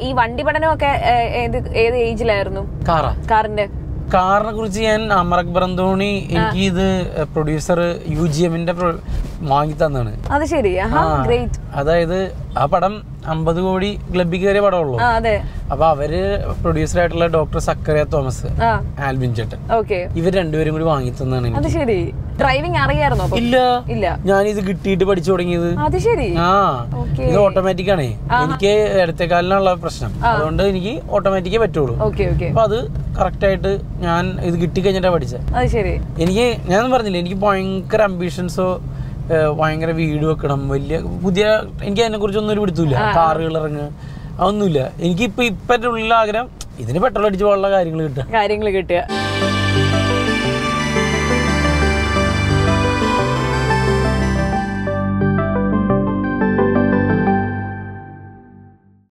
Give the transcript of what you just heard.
ഈ വണ്ടി പഠനമൊക്കെ ഏ, ഏത് ഏത് ഏജിലായിരുന്നു കാറാ കാറിന്റെ കാറിനെ കുറിച്ച് ഞാൻ അമറക് ബ്രന്തോണി എനിക്ക് ഇത് പ്രൊഡ്യൂസർ യു ജി എമ്മിന്റെ വാങ്ങി തന്നാണ് അത് ശരി ആഹാ ആ. ഗ്രേറ്റ് അതായത് ആ പടം അമ്പത് കോടി ക്ലബിൽ കയറിയ പടമുള്ളൂ ആ അതെ അപ്പൊ അവര് പ്രൊഡ്യൂസർ ആയിട്ടുള്ള ഡോക്ടർ സക്കറിയ തോമസ് ആ ആൽബിൻ ചേട്ടൻ ഓക്കെ ഇവർ രണ്ടുപേരും കൂടി വാങ്ങി തന്നാണ് എനിക്ക് അത് ശരി ഡ്രൈവിംഗ് അറിയായിരുന്നോ അപ്പൊ ഇല്ല ഇല്ല ഞാനിത് കിട്ടിയിട്ട് പഠിച്ചു തുടങ്ങിയത് അത് ശരി ആ ഓക്കെ ഇത് ഓട്ടോമാറ്റിക് ആണേ എനിക്ക് ഇടത്തേക്കാലിനുള്ള പ്രശ്നം അതുകൊണ്ട് എനിക്ക് ഓട്ടോമാറ്റിക്കേ പറ്റുള്ളൂ ഓക്കെ ഓക്കെ അപ്പൊ അത് കറക്റ്റ് ആയിട്ട് ഞാൻ ഇത് കിട്ടി കഴിഞ്ഞിട്ടാ പഠിച്ചത് അത് ശരി എനിക്ക് ഞാൻ പറഞ്ഞില്ല എനിക്ക് ഭയങ്കര അംബിഷൻസോ ഭയങ്കര വീട് വെക്കണം വലിയ പുതിയ എനിക്ക് അതിനെ കുറിച്ചൊന്നും ഒരു പിടുത്തില്ല കാറുകൾ ഇറങ്ങുക അതൊന്നുമില്ല എനിക്ക് ഇപ്പൊ ഇപ്പൊ എൻ്റെ ഉള്ളിൽ ആഗ്രഹം ഇതിന് പെട്രോൾ അടിച്ച് പോകാനുള്ള കാര്യങ്ങൾ കിട്ടുക കാര്യങ്ങൾ കിട്ടുക